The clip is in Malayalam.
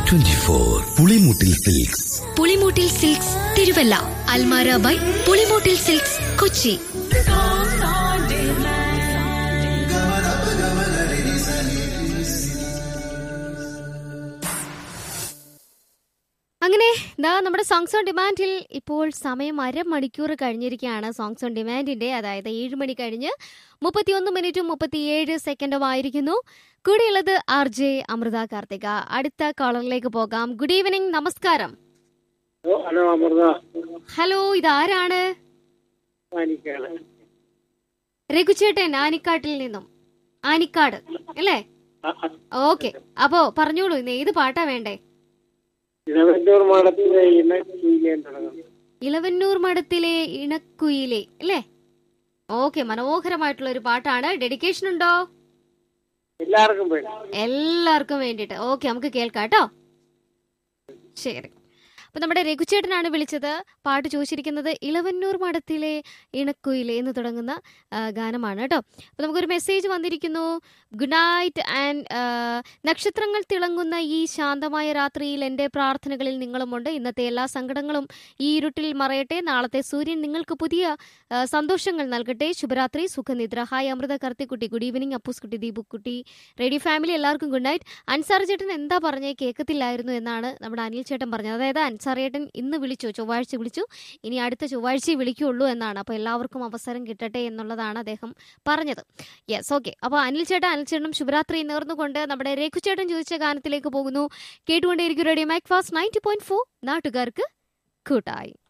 twenty four Pulimoottil silks Pulimoottil silks Thiruvalla അൽമാര ബൈ പുളിമൂട്ടിൽ സിൽക്സ് കൊച്ചി അങ്ങനെ ദാ നമ്മുടെ സോങ്സ് ഓൺ ഡിമാൻഡിൽ ഇപ്പോൾ സമയം അരമണിക്കൂർ കഴിഞ്ഞിരിക്കുകയാണ് സോങ്സ് ഓൺ ഡിമാൻഡിന്റെ അതായത് ഏഴ് മണി കഴിഞ്ഞ് മുപ്പത്തിയൊന്ന് മിനിറ്റും മുപ്പത്തിയേഴ് സെക്കൻഡും ആയിരിക്കുന്നു കൂടെയുള്ളത് ആർ ജെ അമൃത കാർത്തിക അടുത്ത കോളറിലേക്ക് പോകാം ഗുഡ് ഈവനിങ് നമസ്കാരം ഹലോ ഹലോ അമൃത ഹലോ ഇതാരാണ് മാനിക്കാണ് രഘുചേട്ടൻ ആനിക്കാട്ടിൽ നിന്നും ആനിക്കാട് അല്ലേ ഓക്കെ അപ്പോ പറഞ്ഞോളൂ ഇന്ന് ഏത് പാട്ടാ വേണ്ടേ ഇലവന്നൂർ മാടത്തിലെ ഇണക്കിയിലേൻ തുടങ്ങും ഇളവന്നൂർ മഠത്തിലെ ഇണക്കുയിലെ അല്ലേ ഓക്കെ മനോഹരമായിട്ടുള്ള ഒരു പാട്ടാണ് ഡെഡിക്കേഷൻ ഉണ്ടോ എല്ലാവർക്കും വേണം എല്ലാവർക്കും വേണ്ടിയിട്ട് ഓക്കെ നമുക്ക് കേൾക്കാം കേട്ടോ ശരി അപ്പൊ നമ്മുടെ രഘുചേട്ടനാണ് വിളിച്ചത് പാട്ട് ചോദിച്ചിരിക്കുന്നത് ഇളവന്നൂർ മഠത്തിലെ ഇണക്കുയിലെ എന്ന് തുടങ്ങുന്ന ആ, ഗാനമാണ് കേട്ടോ അപ്പൊ നമുക്കൊരു മെസ്സേജ് വന്നിരിക്കുന്നു ഗുഡ് നൈറ്റ് ആൻഡ് നക്ഷത്രങ്ങൾ തിളങ്ങുന്ന ഈ ശാന്തമായ രാത്രിയിൽ എൻ്റെ പ്രാർത്ഥനകളിൽ നിങ്ങളുമുണ്ട് ഇന്നത്തെ എല്ലാ സങ്കടങ്ങളും ഈ ഇരുട്ടിൽ മറയട്ടെ നാളത്തെ സൂര്യൻ നിങ്ങൾക്ക് പുതിയ ആ, സന്തോഷങ്ങൾ നൽകട്ടെ ശുഭരാത്രി സുഖനിദ്ര ഹായ് അമൃത കർത്തിക്കുട്ടി ഗുഡ് ഈവനിങ് അപ്പൂസ് കുട്ടി ദീപുക്കുട്ടി റേഡിയോ ഫാമിലി എല്ലാവർക്കും ഗുഡ് നൈറ്റ് അൻസാർ ചേട്ടൻ എന്താ പറഞ്ഞേ കേൾക്കത്തില്ലായിരുന്നു എന്നാണ് നമ്മുടെ അനിൽ ചേട്ടൻ പറഞ്ഞത് അതായത് അൻസാർ ചേട്ടൻ ഇന്ന് വിളിച്ചു ചൊവ്വാഴ്ച വിളിച്ചു ഇനി അടുത്ത ചൊവ്വാഴ്ചയെ വിളിക്കുള്ളൂ എന്നാണ് അപ്പോൾ എല്ലാവർക്കും അവസരം കിട്ടട്ടെ എന്നുള്ളതാണ് അദ്ദേഹം പറഞ്ഞത് യെസ് ഓക്കെ അപ്പോൾ അനിൽ ചേട്ടൻ അനിൽ ചേട്ടനും ശുഭരാത്രി നേർന്നുകൊണ്ട് നമ്മുടെ രഘു ചേട്ടൻ ചോദിച്ച ഗാനത്തിലേക്ക് പോകുന്നു കേട്ടുകൊണ്ടേയിരിക്കും radio Mac Fast ninety point four നാട്ടുകാർക്ക് കൂട്ടായി